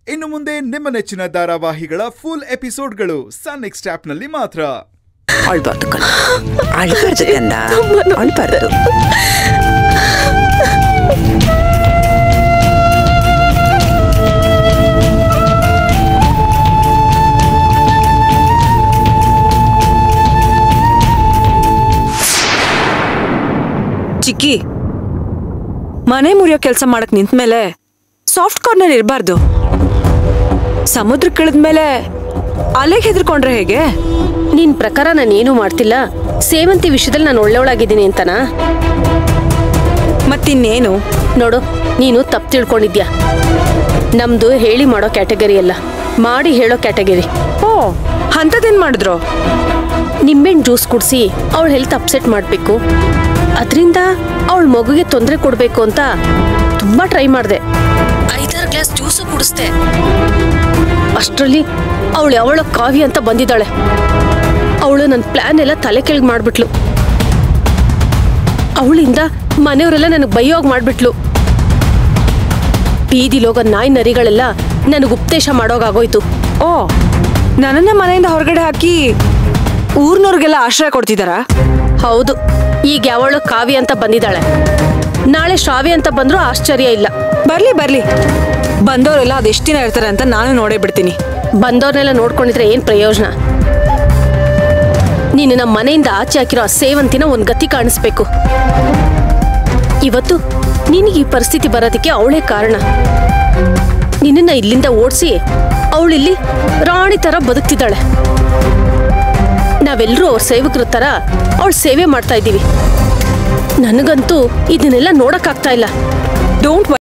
ಇನ್ನು ಮುಂದೆ ನಿಮ್ಮ ನೆಚ್ಚಿನ ಧಾರಾವಾಹಿಗಳ ಫುಲ್ ಎಪಿಸೋಡ್ಗಳು ಸನ್ ನೆಕ್ಸ್ಟ್ ಆಪ್ನಲ್ಲಿ ಮಾತ್ರ ಅಳ್ಬಾರ್ದು ಕಣ ಅಳ್ಬಾರ್ದು ಕಂದ ಅಳ್ಬಾರ್ದು ಚಿಕ್ಕಿ ಮನೆ ಮುರಿಯೋ ಕೆಲಸ ಮಾಡಕ್ ನಿಂತ್ಮೇಲೆ ಸಾಫ್ಟ್ ಕಾರ್ನರ್ ಇರಬಾರ್ದು ಸಮುದ್ರ ಮೇಲೆ ಅಲೆಗೆ ಹೆದರ್ಕೊಂಡ್ರೆ ಹೇಗೆ ನಿನ್ ಪ್ರಕಾರ ನಾನು ಏನು ಮಾಡ್ತಿಲ್ಲ ಸೇವಂತಿ ವಿಷಯದಲ್ಲಿ ನಾನು ಒಳ್ಳೆಯವಳಾಗಿದ್ದೀನಿ ಅಂತನಾ ಮತ್ತಿನ್ನೇನು ನೋಡು ನೀನು ತಪ್ಪು ತಿಳ್ಕೊಂಡಿದ್ಯಾ ನಮ್ದು ಹೇಳಿ ಮಾಡೋ ಕ್ಯಾಟಗರಿ ಅಲ್ಲ ಮಾಡಿ ಹೇಳೋ ಕ್ಯಾಟಗರಿ ಓ ಅಂಥದ್ದೇನ್ ಮಾಡಿದ್ರು ನಿಂಬೆಹಣ್ಣು ಜ್ಯೂಸ್ ಕುಡಿಸಿ ಅವಳ ಹೆಲ್ತ್ ಅಪ್ಸೆಟ್ ಮಾಡಬೇಕು ಅದರಿಂದ ಅವಳ ಮಗುಗೆ ತೊಂದರೆ ಕೊಡಬೇಕು ಅಂತ ತುಂಬಾ ಟ್ರೈ ಮಾಡಿದೆ ಐದಾರು ಗ್ಲಾಸ್ ಜ್ಯೂಸು ಕುಡಿಸ್ದೆ ಅಷ್ಟರಲ್ಲಿ ಅವಳು ಅವಳ ಕಾವ್ಯ ಅಂತ ಬಂದಿದ್ದಾಳೆ ಅವಳು ನನ್ನ ಪ್ಲಾನ್ ಎಲ್ಲ ತಲೆ ಕೆಳಗೆ ಮಾಡ್ಬಿಟ್ಲು ಅವಳಿಂದ ಮನೆಯವರೆಲ್ಲ ನನಗೆ ಬೈಯೋಗ್ ಮಾಡ್ಬಿಟ್ಲು ಬೀದಿಲೋಗ ನಾಯಿ ನರಿಗಳೆಲ್ಲ ನನಗೆ ಉಪದೇಶ ಮಾಡೋಗಾಗೋಯ್ತು ಓ ನನ್ನನ್ನ ಮನೆಯಿಂದ ಹೊರಗಡೆ ಹಾಕಿ ಊರ್ನವ್ರಿಗೆಲ್ಲ ಆಶ್ರಯ ಕೊಡ್ತಿದಾರಾ ಹೌದು ಈಗ ಯಾವಳು ಕಾವ್ಯ ಅಂತ ಬಂದಿದ್ದಾಳೆ ನಾಳೆ ಶ್ರಾವ್ಯ ಅಂತ ಬಂದ್ರೂ ಆಶ್ಚರ್ಯ ಇಲ್ಲ ಬರ್ಲಿ ಬರ್ಲಿ ಬಂದವರೆಲ್ಲ ಅದೆಷ್ಟ್ ದಿನ ಇರ್ತಾರೆ ಅಂತ ನಾನು ನೋಡೇ ಬಿಡ್ತೀನಿ ಬಂದವ್ರನ್ನೆಲ್ಲ ನೋಡ್ಕೊಂಡಿದ್ರೆ ಏನ್ ಪ್ರಯೋಜನ ನೀನು ನಮ್ಮ ಮನೆಯಿಂದ ಆಚೆ ಹಾಕಿರೋ ಆ ಸೇವಂತಿನ ಒಂದ್ ಗತಿ ಕಾಣಿಸ್ಬೇಕು ಇವತ್ತು ನಿನಗೆ ಈ ಪರಿಸ್ಥಿತಿ ಬರೋದಕ್ಕೆ ಅವಳೇ ಕಾರಣ ನಿನ್ನನ್ನ ಇಲ್ಲಿಂದ ಓಡಿಸಿ ಅವಳಿಲ್ಲಿ ರಾಣಿ ತರ ಬದುಕ್ತಿದ್ದಾಳೆ ನಾವೆಲ್ಲರೂ ಅವ್ರ ಸೇವಕರ ತರ ಅವಳ ಸೇವೆ ಮಾಡ್ತಾ ಇದ್ದೀವಿ ನನಗಂತೂ ಇದನ್ನೆಲ್ಲ ನೋಡಕ್ಕಾಗ್ತಾ ಇಲ್ಲ ಡೋಂಟ್